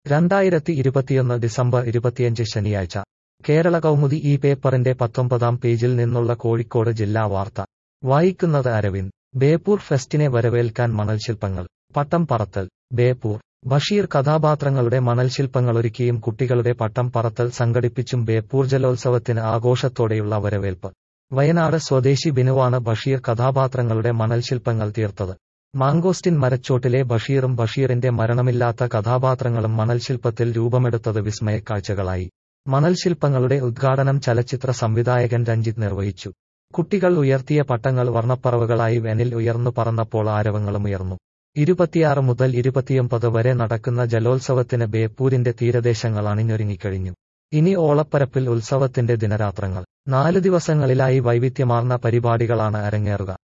രണ്ടായിരത്തി ഇരുപത്തിയൊന്ന് ഡിസംബർ ഇരുപത്തിയഞ്ച് ശനിയാഴ്ച കേരള കൗമുദി ഈ പേപ്പറിന്റെ പത്തൊമ്പതാം പേജിൽ നിന്നുള്ള കോഴിക്കോട് ജില്ലാ വാർത്ത വായിക്കുന്നത് അരവിന്ദ് ബേപ്പൂർ ഫെസ്റ്റിനെ വരവേൽക്കാൻ മണൽശില്പങ്ങൾ പട്ടം പറത്തൽ ബേപ്പൂർ ബഷീർ കഥാപാത്രങ്ങളുടെ മണൽശില്പങ്ങളൊരുക്കിയും കുട്ടികളുടെ പട്ടം പറത്തൽ സംഘടിപ്പിച്ചും ബേപ്പൂർ ജലോത്സവത്തിന് ആഘോഷത്തോടെയുള്ള വരവേൽപ്പ് വയനാട് സ്വദേശി ബിനുവാണ് ബഷീർ കഥാപാത്രങ്ങളുടെ മണൽശില്പങ്ങൾ തീർത്തത് മാങ്കോസ്റ്റിൻ മരച്ചോട്ടിലെ ബഷീറും ബഷീറിന്റെ മരണമില്ലാത്ത കഥാപാത്രങ്ങളും മണൽശില്പത്തിൽ രൂപമെടുത്തത് വിസ്മയക്കാഴ്ചകളായി മണൽശില്പങ്ങളുടെ ഉദ്ഘാടനം ചലച്ചിത്ര സംവിധായകൻ രഞ്ജിത്ത് നിർവഹിച്ചു കുട്ടികൾ ഉയർത്തിയ പട്ടങ്ങൾ വർണ്ണപ്പറവുകളായി വെനിൽ ഉയർന്നു പറന്നപ്പോൾ ആരവങ്ങളും ഉയർന്നു ഇരുപത്തിയാറ് മുതൽ ഇരുപത്തിയൊമ്പത് വരെ നടക്കുന്ന ജലോത്സവത്തിന് ബേപ്പൂരിന്റെ തീരദേശങ്ങൾ അണിഞ്ഞൊരുങ്ങിക്കഴിഞ്ഞു ഇനി ഓളപ്പരപ്പിൽ ഉത്സവത്തിന്റെ ദിനരാത്രങ്ങൾ നാല് ദിവസങ്ങളിലായി വൈവിധ്യമാർന്ന പരിപാടികളാണ് അരങ്ങേറുക